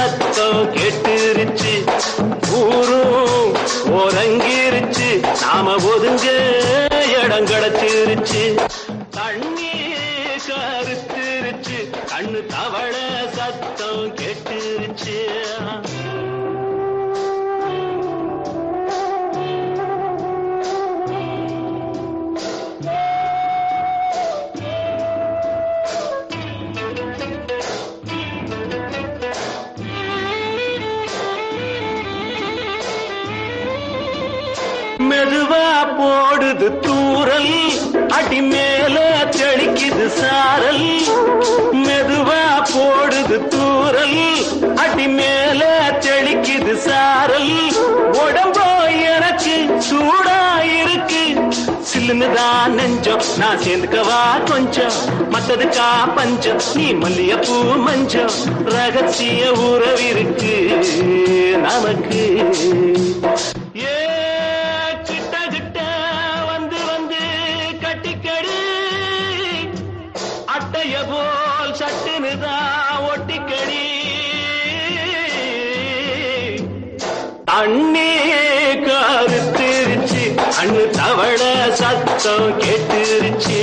சத்தம் கெட்டுருச்சு ஊரும் ஒரங்கிருச்சு நாம ஒதுங்க இடம் கிடைச்சிருச்சு தண்ணி கருத்துருச்சு கண்ணு தவள சத்தம் கெட்டுருச்சு மெதுவா போடுது தூரல் அடி மேல தெளிக்குது சாரல் மெதுவா போடுது தூரல் அடி மேல தெளிக்குது சாரல் உடம்போ எனக்கு சூடா இருக்கு சில்லுன்னுதான் நெஞ்சம் நான் சேர்ந்துக்கவா கொஞ்சம் மத்ததுக்கா பஞ்சம் நீ மல்லியப்பூ மஞ்சம் ரகசிய உறவிருக்கு நமக்கு ஏ கிட்ட கிட்ட வந்து வந்து கட்டிக்கடி அட்டைய போல் சட்டுனுதான் ஒட்டிக்கடி தண்ணி கருத்துருச்சு அண்ணு தவள சத்தம் கேட்டுருச்சு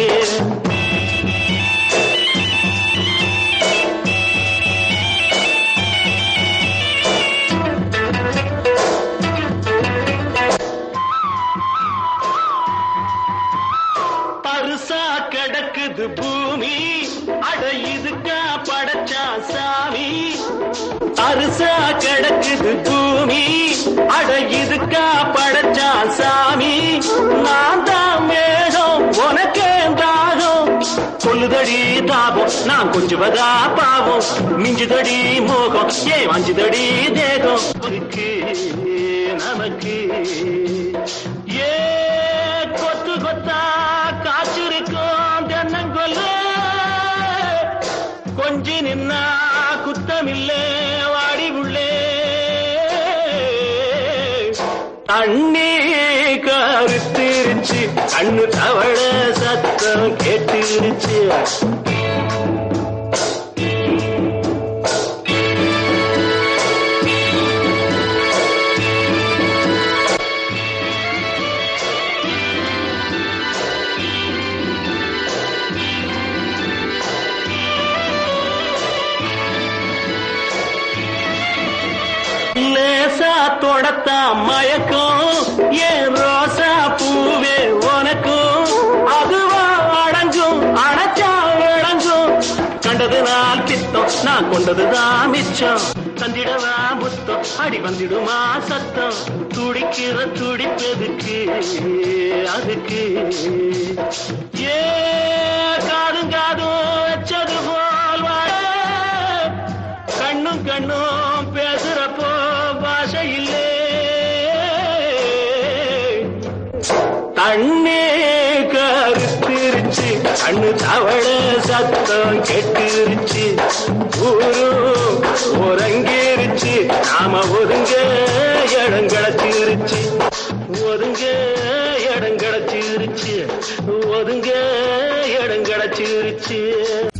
பருசா கிடக்குது பூமி அட இதுக்கா படைச்சா சாமி அரிசா கிடக்குது பூமி அட இதுக்கா படைச்சா சாமி நான் தான் மேகம் உனக்கே தாகம் சொல்லுதடி தாபம் நான் கொஞ்சுவதா பாவம் மிஞ்சுதடி மோகம் ஏன் வஞ்சுதடி தேகம் இருக்கு நமக்கு ஏ கொத்து கொத்தா காய்ச்சிருக்கும் தென்னங்கொல்ல கொஞ்சி நின்னா குத்தமில்லே வாடி உள்ளே தண்ணி கருத்திருச்சு கண்ணு தவள சத்தம் கேட்டுருச்சு லேசா தொடத்தா மயக்கம் ஏன் ரோசா பூவே உனக்கும் அதுவா அடங்கும் அடைச்சா விளங்கும் கண்டது நாள் பித்தம் நான் கொண்டதுதான் மிச்சம் தந்திடவா முத்தம் அடி வந்திடுமா சத்தம் துடிக்கிற துடிப்பதுக்கு அதுக்கு ஏ காதும் காதும் வச்சது போல் வாழ கண்ணும் கண்ணும் பேசுறப்போ பாஷை இல்லே தண்ணே கருத்திருச்சு கண்ணு தவள சத்தம் கெட்டுருச்சு ஊரு உறங்கிருச்சு நாம ஒதுங்க இடம் கிடைச்சிருச்சு ஒதுங்க இடம் கிடைச்சிருச்சு ஒதுங்க இடம் கிடைச்சிருச்சு